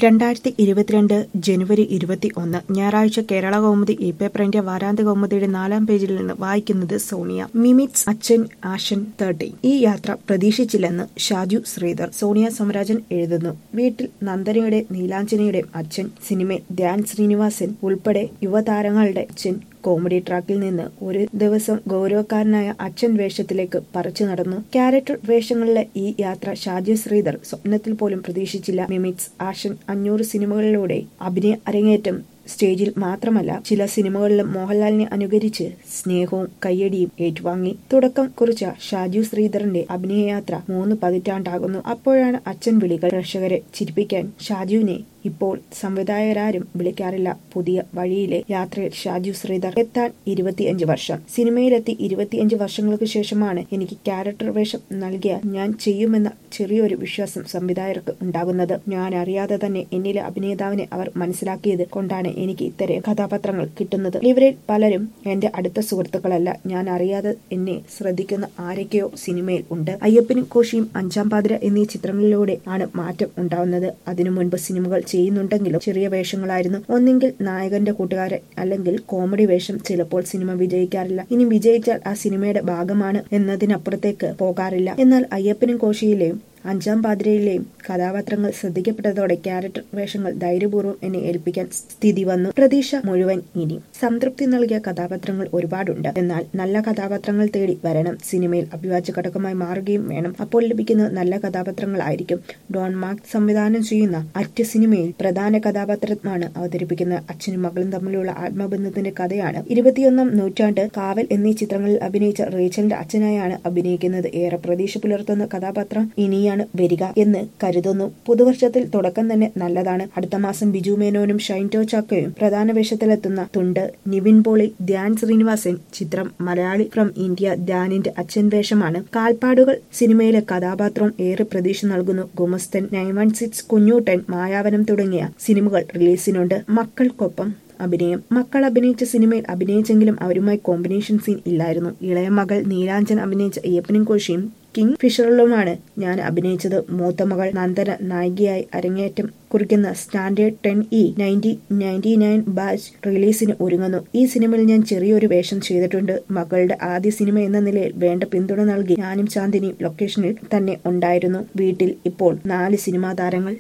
രണ്ടായിരത്തി ഇരുപത്തിരണ്ട് ജനുവരി ഇരുപത്തി ഒന്ന് ഞായറാഴ്ച കേരള കൗമുദി ഇ പേപ്പറിന്റെ വാരാന്ത്യ കൗമുദിയുടെ നാലാം പേജിൽ നിന്ന് വായിക്കുന്നത് സോണിയ മിമിറ്റ്സ് അച്ഛൻ ആഷൻ തേർട്ടി ഈ യാത്ര പ്രതീക്ഷിച്ചില്ലെന്ന് ഷാജു ശ്രീധർ സോണിയ സമരാജൻ എഴുതുന്നു വീട്ടിൽ നന്ദനയുടെ നീലാഞ്ജനയുടെ അച്ഛൻ സിനിമയിൽ ധ്യാൻ ശ്രീനിവാസൻ ഉൾപ്പെടെ യുവതാരങ്ങളുടെ അച്ഛൻ കോമഡി ട്രാക്കിൽ നിന്ന് ഒരു ദിവസം ഗൗരവക്കാരനായ അച്ഛൻ വേഷത്തിലേക്ക് പറിച്ചു നടന്നു ക്യാരക്ടർ വേഷങ്ങളിലെ ഈ യാത്ര ഷാജി ശ്രീധർ സ്വപ്നത്തിൽ പോലും പ്രതീക്ഷിച്ചില്ല മിമിക്സ് ആഷൻ അഞ്ഞൂറ് സിനിമകളിലൂടെ അഭിനയ അരങ്ങേറ്റം സ്റ്റേജിൽ മാത്രമല്ല ചില സിനിമകളിലും മോഹൻലാലിനെ അനുകരിച്ച് സ്നേഹവും കയ്യടിയും ഏറ്റുവാങ്ങി തുടക്കം കുറിച്ച ഷാജു ശ്രീധറിന്റെ അഭിനയയാത്ര മൂന്ന് പതിറ്റാണ്ടാകുന്നു അപ്പോഴാണ് അച്ഛൻ വിളികൾ പ്രേക്ഷകരെ ചിരിപ്പിക്കാൻ ഷാജുവിനെ ഇപ്പോൾ സംവിധായകരാരും വിളിക്കാറില്ല പുതിയ വഴിയിലെ യാത്രയിൽ ഷാജു ശ്രീധർ എത്താൻ ഇരുപത്തിയഞ്ച് വർഷം സിനിമയിലെത്തി ഇരുപത്തിയഞ്ച് വർഷങ്ങൾക്ക് ശേഷമാണ് എനിക്ക് ക്യാരക്ടർ വേഷം നൽകിയ ഞാൻ ചെയ്യുമെന്ന ചെറിയൊരു വിശ്വാസം സംവിധായകർക്ക് ഉണ്ടാകുന്നത് ഞാൻ അറിയാതെ തന്നെ എന്നിലെ അഭിനേതാവിനെ അവർ മനസ്സിലാക്കിയത് കൊണ്ടാണ് എനിക്ക് ഇത്തരം കഥാപാത്രങ്ങൾ കിട്ടുന്നത് ഇവരിൽ പലരും എന്റെ അടുത്ത സുഹൃത്തുക്കളല്ല ഞാൻ അറിയാതെ എന്നെ ശ്രദ്ധിക്കുന്ന ആരൊക്കെയോ സിനിമയിൽ ഉണ്ട് അയ്യപ്പനും കോശിയും അഞ്ചാം പാതിര എന്നീ ചിത്രങ്ങളിലൂടെ ആണ് മാറ്റം ഉണ്ടാവുന്നത് അതിനു മുൻപ് സിനിമകൾ ചെയ്യുന്നുണ്ടെങ്കിലും ചെറിയ വേഷങ്ങളായിരുന്നു ഒന്നെങ്കിൽ നായകന്റെ കൂട്ടുകാരൻ അല്ലെങ്കിൽ കോമഡി വേഷം ചിലപ്പോൾ സിനിമ വിജയിക്കാറില്ല ഇനി വിജയിച്ചാൽ ആ സിനിമയുടെ ഭാഗമാണ് എന്നതിനപ്പുറത്തേക്ക് പോകാറില്ല എന്നാൽ അയ്യപ്പനും കോശിയിലെയും അഞ്ചാം പാതിരയിലെയും കഥാപാത്രങ്ങൾ ശ്രദ്ധിക്കപ്പെട്ടതോടെ ക്യാരക്ടർ വേഷങ്ങൾ ധൈര്യപൂർവ്വം എന്നെ ഏൽപ്പിക്കാൻ സ്ഥിതി വന്നു പ്രതീക്ഷ മുഴുവൻ ഇനി സംതൃപ്തി നൽകിയ കഥാപാത്രങ്ങൾ ഒരുപാടുണ്ട് എന്നാൽ നല്ല കഥാപാത്രങ്ങൾ തേടി വരണം സിനിമയിൽ അഭിവാച്യ ഘടകമായി മാറുകയും വേണം അപ്പോൾ ലഭിക്കുന്നത് നല്ല കഥാപാത്രങ്ങളായിരിക്കും ഡോൺ മാർക്ക് സംവിധാനം ചെയ്യുന്ന അറ്റ് സിനിമയിൽ പ്രധാന കഥാപാത്രമാണ് അവതരിപ്പിക്കുന്നത് അച്ഛനും മകളും തമ്മിലുള്ള ആത്മബന്ധത്തിന്റെ കഥയാണ് ഇരുപത്തിയൊന്നാം നൂറ്റാണ്ട് കാവൽ എന്നീ ചിത്രങ്ങളിൽ അഭിനയിച്ച റേച്ചലിന്റെ അച്ഛനായാണ് അഭിനയിക്കുന്നത് ഏറെ പ്രതീക്ഷ പുലർത്തുന്ന കഥാപാത്രം ഇനിയാണ് ആണ് വരിക എന്ന് കരുതുന്നു പുതുവർഷത്തിൽ തുടക്കം തന്നെ നല്ലതാണ് അടുത്ത മാസം ബിജു മേനോനും ഷൈൻടോ ചാക്കയും പ്രധാന വേഷത്തിലെത്തുന്ന തുണ്ട് നിവിൻ പോളി ധ്യാൻ ശ്രീനിവാസൻ ചിത്രം മലയാളി ഫ്രം ഇന്ത്യ ധ്യാനിന്റെ അച്ഛൻ വേഷമാണ് കാൽപ്പാടുകൾ സിനിമയിലെ കഥാപാത്രവും ഏറെ പ്രതീക്ഷ നൽകുന്നു Gumasthan nine one six Kunjoottan Mayavanam തുടങ്ങിയ സിനിമകൾ റിലീസിനുണ്ട് മക്കൾക്കൊപ്പം അഭിനയം മക്കൾ അഭിനയിച്ച സിനിമയിൽ അഭിനയിച്ചെങ്കിലും അവരുമായി കോമ്പിനേഷൻ സീൻ ഇല്ലായിരുന്നു ഇളയ മകൾ നീലാഞ്ചൻ അഭിനയിച്ച അയ്യപ്പനും കോശിയും കിങ് ഫിഷറിലുമാണ് ഞാൻ അഭിനയിച്ചത് മൂത്ത മകൾ നന്ദന നായികയായി അരങ്ങേറ്റം കുറിക്കുന്ന standard ten E ninety ninety nine batch റിലീസിന് ഒരുങ്ങുന്നു ഈ സിനിമയിൽ ഞാൻ ചെറിയൊരു വേഷം ചെയ്തിട്ടുണ്ട് മകളുടെ ആദ്യ സിനിമ എന്ന നിലയിൽ വേണ്ട പിന്തുണ നൽകി ഞാനും ചാന്ദിനിയും ലൊക്കേഷനിൽ തന്നെ ഉണ്ടായിരുന്നു വീട്ടിൽ ഇപ്പോൾ നാല് സിനിമാ താരങ്ങൾ